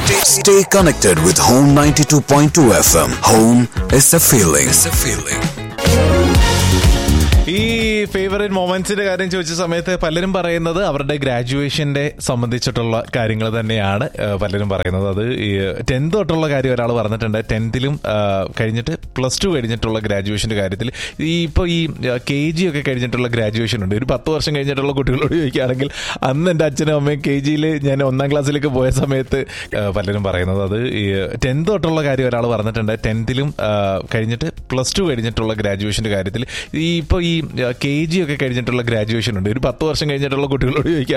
Stay, stay connected with Home 92.2 FM. Home is a feeling. Is a feeling. ഈ favourite മൊമെന്റ്സിന്റെ കാര്യം ചോദിച്ച സമയത്ത് പലരും പറയുന്നത് അവരുടെ ഗ്രാജുവേഷന്റെ സംബന്ധിച്ചിട്ടുള്ള കാര്യങ്ങൾ തന്നെയാണ് ആ, പലരും പറയുന്നത് അത് ഈ ടെൻത്ത് തൊട്ടുള്ള കാര്യം ഒരാൾ പറഞ്ഞിട്ടുണ്ട് ടെൻത്തിലും കഴിഞ്ഞിട്ട് പ്ലസ് ടു കഴിഞ്ഞിട്ടുള്ള ഗ്രാജുവേഷന്റെ കാര്യത്തിൽ ഈ ഇപ്പോൾ ഈ കെ ജി ഒക്കെ കഴിഞ്ഞിട്ടുള്ള ഗ്രാജുവേഷൻ ഉണ്ട് ഒരു പത്ത് വർഷം കഴിഞ്ഞിട്ടുള്ള കുട്ടികളോട് ചോദിക്കുകയാണെങ്കിൽ അന്ന് എൻ്റെ അച്ഛനും അമ്മയും കെ ജിയിൽ ഞാൻ ഒന്നാം ക്ലാസ്സിലേക്ക് പോയ സമയത്ത് ആ, പലരും പറയുന്നത് അത് ഈ ടെൻത്ത് തൊട്ടുള്ള കാര്യം ഒരാൾ പറഞ്ഞിട്ടുണ്ട് ടെൻത്തിലും കഴിഞ്ഞിട്ട് പ്ലസ് ടു കഴിഞ്ഞിട്ടുള്ള ഗ്രാജുവേഷന്റെ കാര്യത്തിൽ ഈ ഇപ്പോൾ ഈ കെ ജി ഒക്കെ കഴിഞ്ഞിട്ടുള്ള ഗ്രാജുവേഷൻ ഉണ്ട് ഒരു പത്ത് വർഷം കഴിഞ്ഞിട്ടുള്ള കുട്ടികളോട് ചോദിക്കുക